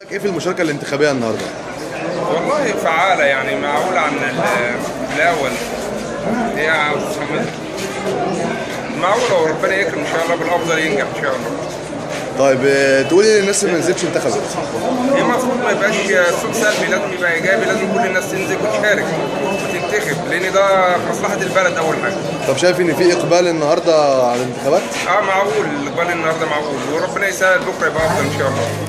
ايه في المشاركه الانتخابيه النهارده والله فعالة يعني معقولة عن ال- الأول هي يا أستاذ حمد معقولة وربنا يكرم إن شاء الله بالأفضل ينجح إن شاء الله طيب آه، تقولي للناس اللي ما نزلتش انتخبت هي المفروض ما يبقاش صوت سلبي لازم يبقى إيجابي لازم كل الناس تنزل وتشارك وتنتخب لأن ده مصلحة البلد أول حاجة طب شايف ان في اقبال النهارده على الانتخابات اه معقول الاقبال النهارده معقول وربنا يسهل بكره يبقى افضل ان شاء الله